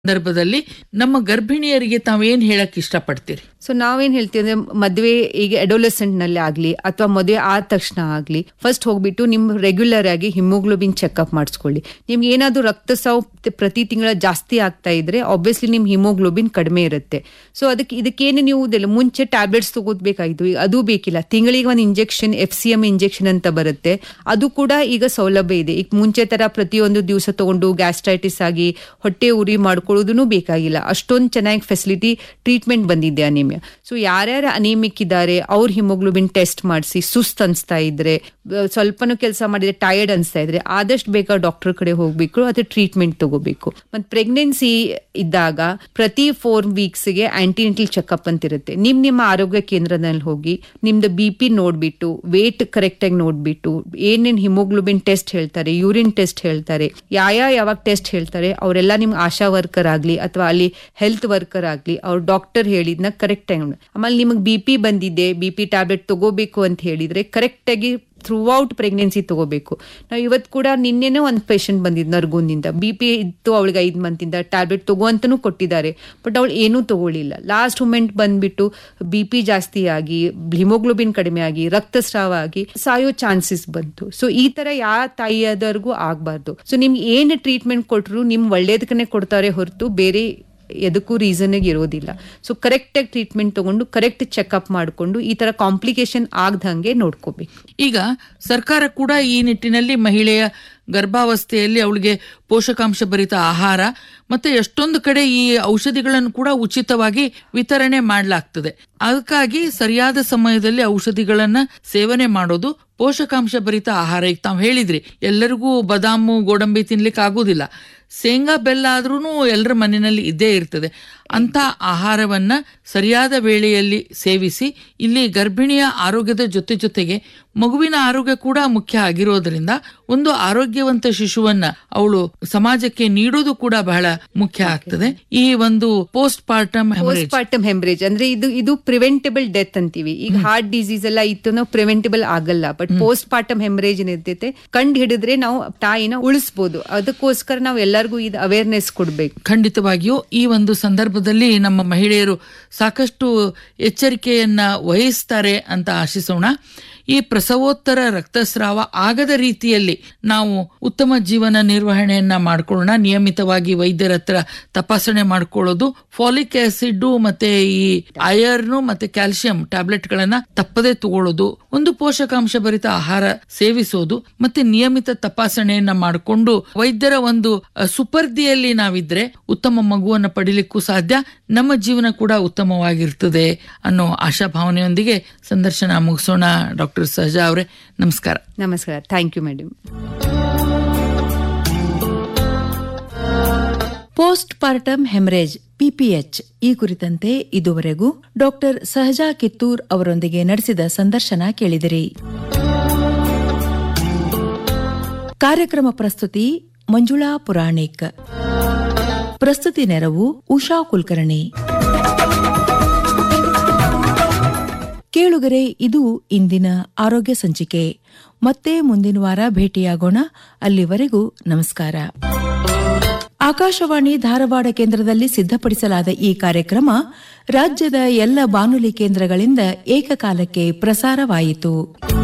ಸಂದರ್ಭದಲ್ಲಿ ನಮ್ಮ ಗರ್ಭಿಣಿಯರಿಗೆ ತಾವೇನ್ ಹೇಳಕ್ ಇಷ್ಟಪಡ್ತೀರಿ ಸೊ ನಾವೇನ್ ಹೇಳ್ತೀವಿ ಅಂದ್ರೆ ಮದ್ವೆ ಈಗ ಅಡೋಲೆಸೆಂಟ್ ನಲ್ಲಿ ಆಗ್ಲಿ ಅಥವಾ ಮದುವೆ ಆದ ತಕ್ಷಣ ಆಗ್ಲಿ ಫಸ್ಟ್ ಹೋಗ್ಬಿಟ್ಟು ನಿಮ್ ರೆಗ್ಯುಲರ್ ಆಗಿ ಹಿಮೋಗ್ಲೋಬಿನ್ ಚೆಕ್ಅಪ್ ಮಾಡಿಸ್ಕೊಳ್ಳಿ ನಿಮ್ಗೆ ಏನಾದ್ರು ರಕ್ತಸ್ರಾವ ಪ್ರತಿ ತಿಂಗಳ ಜಾಸ್ತಿ ಆಗ್ತಾ ಇದ್ರೆ ಆಬ್ವಿಯಸ್ಲಿ ನಿಮ್ ಹಿಮೋಗ್ಲೋಬಿನ್ ಕಡಿಮೆ ಇರುತ್ತೆ ಸೊ ಅದಕ್ಕೆ ಇದಕ್ಕೇನು ನೀವು ಇದೆಲ್ಲ ಮುಂಚೆ ಟ್ಯಾಬ್ಲೆಟ್ಸ್ ತಗೋಬೇಕಾಗಿತ್ತು ಈಗ ಅದು ಬೇಕಿಲ್ಲ ತಿಂಗಳಿಗೆ ಒಂದು injection F C M injection ಅಂತ ಬರುತ್ತೆ ಅದು ಕೂಡ ಈಗ ಸೌಲಭ್ಯ ಇದೆ ಈಗ ಮುಂಚೆ ತರ ಪ್ರತಿಯೊಂದು ದಿವಸ ತಗೊಂಡು ಗ್ಯಾಸ್ಟ್ರೈಟಿಸ್ ಆಗಿ ಹೊಟ್ಟೆ ಉರಿ ಮಾಡ್ಕೊಳ್ಳೋದೂ ಬೇಕಾಗಿಲ್ಲ ಅಷ್ಟೊಂದು ಚೆನ್ನಾಗಿ ಫೆಸಿಲಿಟಿ ಟ್ರೀಟ್ಮೆಂಟ್ ಬಂದಿದೆ ಅನಿಮಿಯಾ ಸೊ ಯಾರ್ಯಾರು ಅನಿಮಿಕ್ ಇದ್ದಾರೆ ಅವ್ರ ಹಿಮೋಗ್ಲೋಬಿನ್ ಟೆಸ್ಟ್ ಮಾಡಿಸಿ ಸುಸ್ತ್ ಅನ್ಸ್ತಾ ಇದ್ರೆ ಬ- ಸ್ವಲ್ಪನೂ ಕೆಲಸ ಮಾಡಿದ್ರೆ ಟಯರ್ಡ್ ಅನ್ಸ್ತಾ ಇದ್ರೆ ಆದಷ್ಟು ಬೇಗ ಡಾಕ್ಟರ್ ಕಡೆ ಹೋಗ್ಬೇಕು ಅದು ಟ್ರೀಟ್ಮೆಂಟ್ ತಗೋಬೇಕು ಮತ್ತೆ ಪ್ರೆಗ್ನೆನ್ಸಿ ಇದ್ದಾಗ ಪ್ರತಿ ಫೋರ್ ವೀಕ್ಸ್ಗೆ ಆಂಟಿನೆಂಟಲ್ ಚೆಕಪ್ ಅಂತ ಇರುತ್ತೆ ನಿಮ್ ನಿಮ್ಮ ಆರೋಗ್ಯ ಕೇಂದ್ರದಲ್ಲಿ ಹೋಗಿ ನಿಮ್ದು ಬಿ ಪಿ ನೋಡ್ಬಿಟ್ಟು ವೇಟ್ ಕರೆಕ್ಟ್ ಆಗಿ ನೋಡ್ಬಿಟ್ಟು ಏನೇನ್ ಹಿಮೋಗ್ಲೋಬಿನ್ ಟೆಸ್ಟ್ ಹೇಳ್ತಾರೆ ಯೂರಿನ್ ಟೆಸ್ಟ್ ಹೇಳ್ತಾರೆ ಯಾವ ಯಾವಾಗ ಟೆಸ್ಟ್ ಹೇಳ್ತಾರೆ ಅವರೆಲ್ಲ ನಿಮ್ಗೆ ಆಶಾ ವರ್ಕರ್ ಆಗ್ಲಿ ಅಥವಾ ಅಲ್ಲಿ ಹೆಲ್ತ್ ವರ್ಕರ್ ಆಗ್ಲಿ ಅವ್ರ ಡಾಕ್ಟರ್ ಹೇಳಿದ್ನ ಕರೆಕ್ಟ್ ಆಗಿ ಆಮೇಲೆ ನಿಮಗೆ ಬಿ ಪಿ ಬಂದಿದೆ ಬಿ ಪಿ ಟ್ಯಾಬ್ಲೆಟ್ ತಗೋಬೇಕು ಅಂತ ಹೇಳಿದ್ರೆ ಕರೆಕ್ಟ್ ಆಗಿ ಥ್ರೂ ಔಟ್ ಪ್ರೆಗ್ನೆನ್ಸಿ ತಗೋಬೇಕು ನಾವು ಇವತ್ತು ಕೂಡ ನಿನ್ನೆನೇ ಒಂದು ಪೇಷಂಟ್ ಬಂದಿದ್ದು ನರ್ಗುಂದಿಂದ ಬಿ ಪಿ ಇತ್ತು ಅವಳಿಗೆ ಐದು ಮಂತಿಂದ ಟ್ಯಾಬ್ಲೆಟ್ ತಗೋ ಅಂತನೂ ಕೊಟ್ಟಿದ್ದಾರೆ ಬಟ್ ಅವಳು ಏನೂ ತಗೊಳ್ಳಿಲ್ಲ ಲಾಸ್ಟ್ ಮೂಮೆಂಟ್ ಬಂದ್ಬಿಟ್ಟು ಬಿ ಪಿ ಜಾಸ್ತಿ ಆಗಿ ಹಿಮೋಗ್ಲೋಬಿನ್ ಕಡಿಮೆ ಆಗಿ ರಕ್ತಸ್ರಾವ ಆಗಿ ಸಾಯೋ ಚಾನ್ಸಸ್ ಬಂತು ಸೊ ಈ ತರ ಯಾವ ತಾಯಿಯಾದವ್ರಿಗೂ ಆಗ್ಬಾರ್ದು ಸೊ ನಿಮ್ಗೆ ಏನು ಟ್ರೀಟ್ಮೆಂಟ್ ಕೊಟ್ಟರು ನಿಮ್ ಒಳ್ಳೇದಕ್ಕನೆ ಕೊಡ್ತಾರೆ ಹೊರತು ಬೇರೆ ಎದಕ್ಕೂ ರೀಸನ್ಗೆ ಇರೋದಿಲ್ಲ ಸೊ ಕರೆಕ್ಟಾಗಿ ಟ್ರೀಟ್ಮೆಂಟ್ ತಗೊಂಡು ಕರೆಕ್ಟ್ ಚೆಕಪ್ ಮಾಡಿಕೊಂಡು ಈ ತರ ಕಾಂಪ್ಲಿಕೇಶನ್ ಆಗದಂಗೆ ನೋಡ್ಕೋಬೇಕು ಈಗ ಸರ್ಕಾರ ಕೂಡ ಈ ನಿಟ್ಟಿನಲ್ಲಿ ಮಹಿಳೆಯ ಗರ್ಭಾವಸ್ಥೆಯಲ್ಲಿ ಅವಳಿಗೆ ಪೋಷಕಾಂಶ ಭರಿತ ಆಹಾರ ಮತ್ತೆ ಎಷ್ಟೊಂದು ಕಡೆ ಈ ಔಷಧಿಗಳನ್ನು ಕೂಡ ಉಚಿತವಾಗಿ ವಿತರಣೆ ಮಾಡಲಾಗ್ತದೆ ಅದಕ್ಕಾಗಿ ಸರಿಯಾದ ಸಮಯದಲ್ಲಿ ಔಷಧಿಗಳನ್ನ ಸೇವನೆ ಮಾಡೋದು ಪೋಷಕಾಂಶ ಭರಿತ ಆಹಾರ ಈಗ ತಾವು ಹೇಳಿದ್ರಿ ಎಲ್ಲರಿಗೂ ಬದಾಮು ಗೋಡಂಬಿ ತಿನ್ಲಿಕ್ಕೆ ಆಗೋದಿಲ್ಲ ಶೇಂಗಾ ಬೆಲ್ಲ ಆದ್ರೂ ಎಲ್ಲರ ಮನೆಯಲ್ಲಿ ಇದ್ದೇ ಇರ್ತದೆ ಅಂತ ಆಹಾರವನ್ನ ಸರಿಯಾದ ವೇಳೆಯಲ್ಲಿ ಸೇವಿಸಿ ಇಲ್ಲಿ ಗರ್ಭಿಣಿಯ ಆರೋಗ್ಯದ ಜೊತೆ ಜೊತೆಗೆ ಮಗುವಿನ ಆರೋಗ್ಯ ಕೂಡ ಮುಖ್ಯ ಆಗಿರೋದ್ರಿಂದ ಒಂದು ಆರೋಗ್ಯವಂತ ಶಿಶುವನ್ನ ಅವಳು ಸಮಾಜಕ್ಕೆ ನೀಡೋದು ಕೂಡ ಬಹಳ ಮುಖ್ಯ ಆಗ್ತದೆ ಈ ಒಂದು postpartum postpartum haemorrhage ಅಂದ್ರೆ ಇದು ಇದು ಪ್ರಿವೆಂಟಬಲ್ ಡೆತ್ ಅಂತೀವಿ ಈಗ ಹಾರ್ಟ್ ಡಿಸೀಸ್ ಎಲ್ಲ ಇತ್ತು ನಾವು ಪ್ರಿವೆಂಟಬಲ್ ಆಗಲ್ಲ ಬಟ್ ಪೋಸ್ಟ್ ಪಾರ್ಟಮ್ ಹೆಮ್ರೇಜ್ ಏನಿರ್ತೈತೆ ಕಂಡು ಹಿಡಿದ್ರೆ ನಾವು ತಾಯಿನ ಉಳಿಸ್ಬೋದು ಅದಕ್ಕೋಸ್ಕರ ನಾವು ಎಲ್ಲರಿಗೂ ಇದು ಅವೇರ್ನೆಸ್ ಕೊಡ್ಬೇಕು ಖಂಡಿತವಾಗಿಯೂ ಈ ಒಂದು ಸಂದರ್ಭದಲ್ಲಿ ನಮ್ಮ ಮಹಿಳೆಯರು ಸಾಕಷ್ಟು ಎಚ್ಚರಿಕೆಯನ್ನ ವಹಿಸ್ತಾರೆ ಅಂತ ಆಶಿಸೋಣ ಈ ಪ್ರಸವೋತ್ತರ ರಕ್ತಸ್ರಾವ ಆಗದ ರೀತಿಯಲ್ಲಿ ನಾವು ಉತ್ತಮ ಜೀವನ ನಿರ್ವಹಣೆಯನ್ನ ಮಾಡ್ಕೊಳ್ಳೋಣ ನಿಯಮಿತವಾಗಿ ವೈದ್ಯರ ಹತ್ರ ತಪಾಸಣೆ ಮಾಡ್ಕೊಳ್ಳೋದು ಫಾಲಿಕ್ ಆಸಿಡ್ ಮತ್ತೆ ಈ ಐರನ್ ಮತ್ತೆ ಕ್ಯಾಲ್ಸಿಯಂ ಟ್ಯಾಬ್ಲೆಟ್ ಗಳನ್ನ ತಪ್ಪದೆ ತಗೊಳ್ಳೋದು ಒಂದು ಪೋಷಕಾಂಶ ಭರಿತ ಆಹಾರ ಸೇವಿಸೋದು ಮತ್ತೆ ನಿಯಮಿತ ತಪಾಸಣೆಯನ್ನ ಮಾಡಿಕೊಂಡು ವೈದ್ಯರ ಒಂದು ಅ, ಸುಪರ್ದಿಯಲ್ಲಿ ನಾವಿದ್ರೆ ಉತ್ತಮ ಮಗುವನ್ನ ಪಡಿಲಿಕ್ಕೂ ಸಾಧ್ಯ ನಮ್ಮ ಜೀವನ ಕೂಡ ಉತ್ತಮವಾಗಿರ್ತದೆ ಅನ್ನೋ ಆಶಾಭಾವನೆಯೊಂದಿಗೆ ಸಂದರ್ಶನ ಮುಗಿಸೋಣ ಡಾಕ್ಟರ್ ಸಹಜಾ ಅವರೇ ನಮಸ್ಕಾರ ನಮಸ್ಕಾರ thank you madam postpartum haemorrhage P P H ಈ ಕುರಿತಂತೆ ಇದುವರೆಗೂ ಡಾಕ್ಟರ್ ಸಹಜಾ ಕಿತ್ತೂರ್ ಅವರೊಂದಿಗೆ ನಡೆಸಿದ ಸಂದರ್ಶನ ಕೇಳಿದಿರಿ ಕಾರ್ಯಕ್ರಮ ಪ್ರಸ್ತುತಿ ಮಂಜುಳಾ ಪುರಾಣಿಕ್ ಪ್ರಸ್ತುತಿ ನೆರವು ಉಷಾ ಕುಲಕರ್ಣಿ ಕೇಳುಗರೆ ಇದು ಇಂದಿನ ಆರೋಗ್ಯ ಸಂಚಿಕೆ ಮತ್ತೆ ಮುಂದಿನ ವಾರ ಭೇಟಿಯಾಗೋಣ ಅಲ್ಲಿವರೆಗೂ ನಮಸ್ಕಾರ ಆಕಾಶವಾಣಿ ಧಾರವಾಡ ಕೇಂದ್ರದಲ್ಲಿ ಸಿದ್ಧಪಡಿಸಲಾದ ಈ ಕಾರ್ಯಕ್ರಮ ರಾಜ್ಯದ ಎಲ್ಲ ಬಾನುಲಿ ಕೇಂದ್ರಗಳಿಂದ ಏಕಕಾಲಕ್ಕೆ ಪ್ರಸಾರವಾಯಿತು